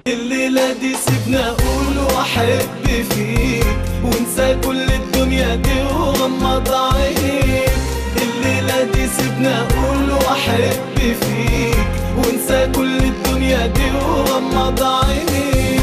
الليلة دي سيبنا أقول وأحب فيك وانسى كل الدنيا دي وغمض عينيك الليلة دي سيبنا أقول وأحب فيك وانسى كل الدنيا دي وغمض عينيك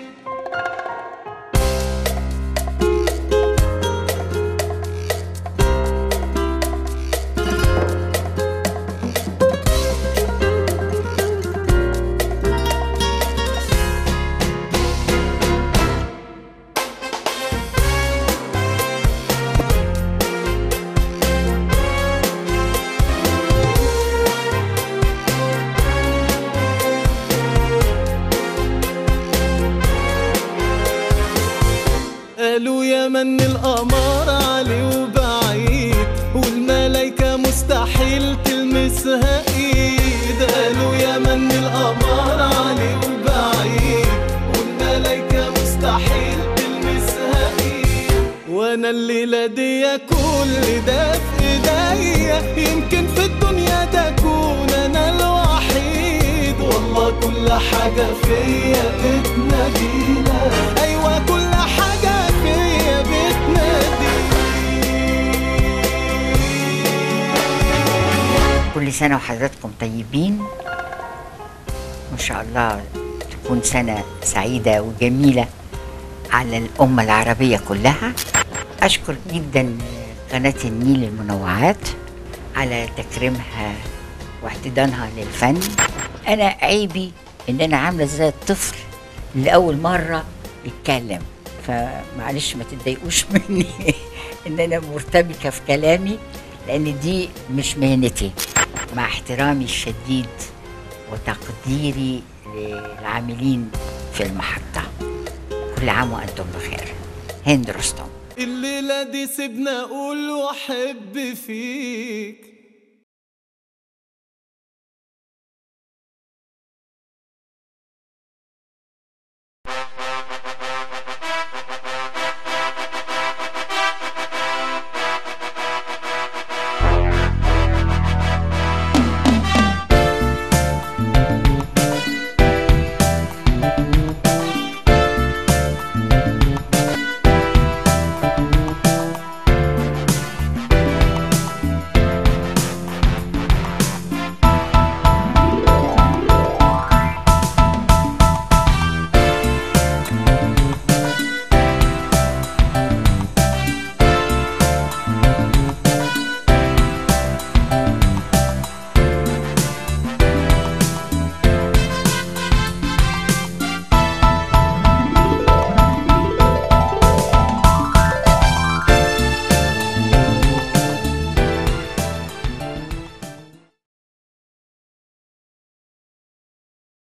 قالوا يا من القمر علي وبعيد والملايكة مستحيل تلمسها ايد قالوا يا من القمر علي وبعيد والملايكة مستحيل تلمسها ايد وانا الليلة دي كل ده في ايديا يمكن في الدنيا تكون انا الوحيد والله كل حاجة فيا بتنادينا ايوه كل حاجة فيا بتنادينا كل سنة وحضراتكم طيبين وإن شاء الله تكون سنة سعيدة وجميلة على الأمة العربية كلها أشكر جدا قناة النيل المنوعات على تكريمها واحتضانها للفن أنا عيبي إن أنا عاملة زي الطفل اللي أول مرة يتكلم فمعلش ما تتضايقوش مني إن أنا مرتبكة في كلامي لأن دي مش مهنتي مع احترامي الشديد وتقديري للعاملين في المحطة كل عام وأنتم بخير هند رستم الليلة دي سيبنا أقول وأحب فيك